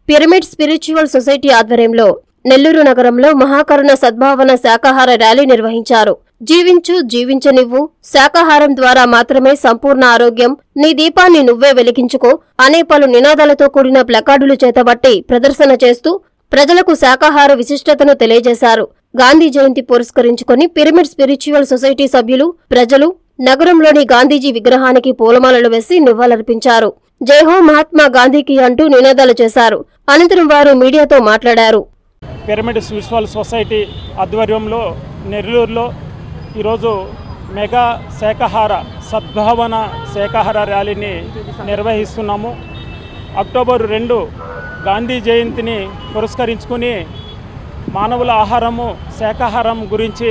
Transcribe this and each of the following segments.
pyramid spiritual society ఆధ్వర్యంలో నెల్లూరు నగరంలో మహాకరుణ సద్భావన శాకాహార ర్యాలీ నిర్వహించారు జీవించు జీవించనివ్వు శాకాహారం ద్వారా మాత్రమే సంపూర్ణ ఆరోగ్యం నీ దీపాన్ని నువ్వే వెలిగించుకో అనే పలు నినాదాలతో కూడిన ప్లకార్డులు చేతబట్టి ప్రదర్శన చేస్తూ ప్రజలకు శాకాహార విశిష్టతను తెలియజేశారు గాంధీ జయంతి పురస్కరించుకొని పిరమిడ్ స్పిరిచువల్ సొసైటీ సభ్యులు ప్రజలు నగరంలోని గాంధీజీ విగ్రహానికి పూలమాలలు వేసి నివాళులర్పించారు జై హో మహాత్మా గాంధీకి అంటూ నినాదాలు చేశారు అనంతరం వారు మీడియాతో మాట్లాడారు పిరమిడ్ స్పిరిచువల్ సొసైటీ ఆధ్వర్యంలో నెల్లూరులో ఈరోజు మెగా శాకాహార సద్భావన శాకాహార ర్యాలీని నిర్వహిస్తున్నాము అక్టోబర్ రెండు గాంధీ జయంతిని పురస్కరించుకుని మానవుల ఆహారము శాకాహారం గురించి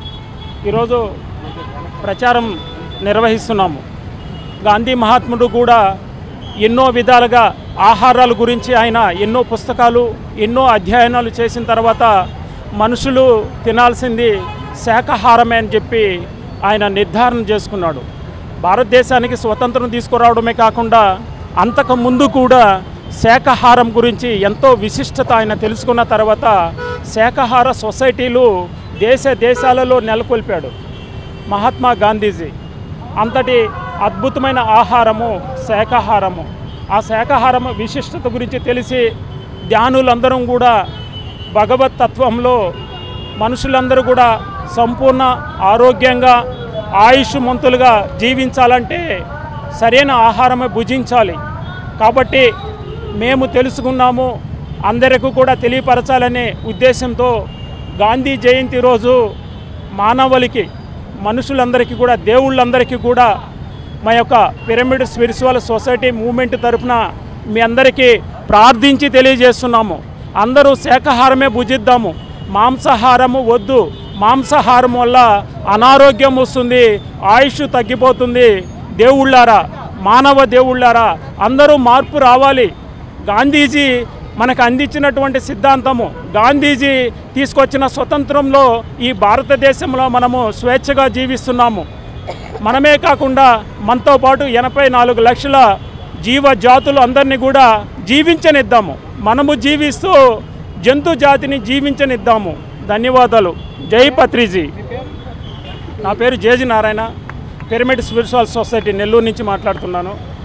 ఈరోజు ప్రచారం నిర్వహిస్తున్నాము గాంధీ మహాత్ముడు కూడా ఎన్నో విధాలుగా ఆహారాల గురించి ఆయన ఎన్నో పుస్తకాలు ఎన్నో అధ్యయనాలు చేసిన తర్వాత మనుషులు తినాల్సింది శాకాహారమే అని చెప్పి ఆయన నిర్ధారణ చేసుకున్నాడు భారతదేశానికి స్వతంత్రం తీసుకురావడమే కాకుండా అంతకు ముందు కూడా శాకాహారం గురించి ఎంతో విశిష్టత ఆయన తెలుసుకున్న తర్వాత శాకాహార సొసైటీలు దేశ దేశాలలో నెలకొల్పాడు మహాత్మా గాంధీజీ అంతటి అద్భుతమైన ఆహారము శాకాహారము ఆ శాకాహారం విశిష్టత గురించి తెలిసి ధ్యానులందరం కూడా భగవత్ తత్వంలో మనుషులందరూ కూడా సంపూర్ణ ఆరోగ్యంగా ఆయుష్మంతులుగా జీవించాలంటే సరైన ఆహారమే భుజించాలి కాబట్టి మేము తెలుసుకున్నాము అందరికీ కూడా తెలియపరచాలనే ఉద్దేశంతో గాంధీ జయంతి రోజు మానవులకి మనుషులందరికీ కూడా దేవుళ్ళందరికీ కూడా మా యొక్క పిరమిడ్ స్పిరిచువల్ సొసైటీ మూమెంట్ తరఫున మీ అందరికీ ప్రార్థించి తెలియజేస్తున్నాము అందరూ శాకాహారమే భుజిద్దాము మాంసాహారము వద్దు మాంసాహారం వల్ల అనారోగ్యం వస్తుంది ఆయుష్ తగ్గిపోతుంది దేవుళ్ళారా మానవ దేవుళ్ళారా అందరూ మార్పు రావాలి గాంధీజీ మనకు అందించినటువంటి సిద్ధాంతము గాంధీజీ తీసుకొచ్చిన స్వతంత్రంలో ఈ భారతదేశంలో మనము స్వేచ్ఛగా జీవిస్తున్నాము మనమే కాకుండా మనతో పాటు ఎనభై నాలుగు లక్షల జీవ జాతులు అందరినీ కూడా జీవించనిద్దాము మనము జీవిస్తూ జంతు జాతిని జీవించనిద్దాము ధన్యవాదాలు జై పత్రిజీ నా పేరు J G Narayana pyramid spiritual society Nellore నుంచి మాట్లాడుతున్నాను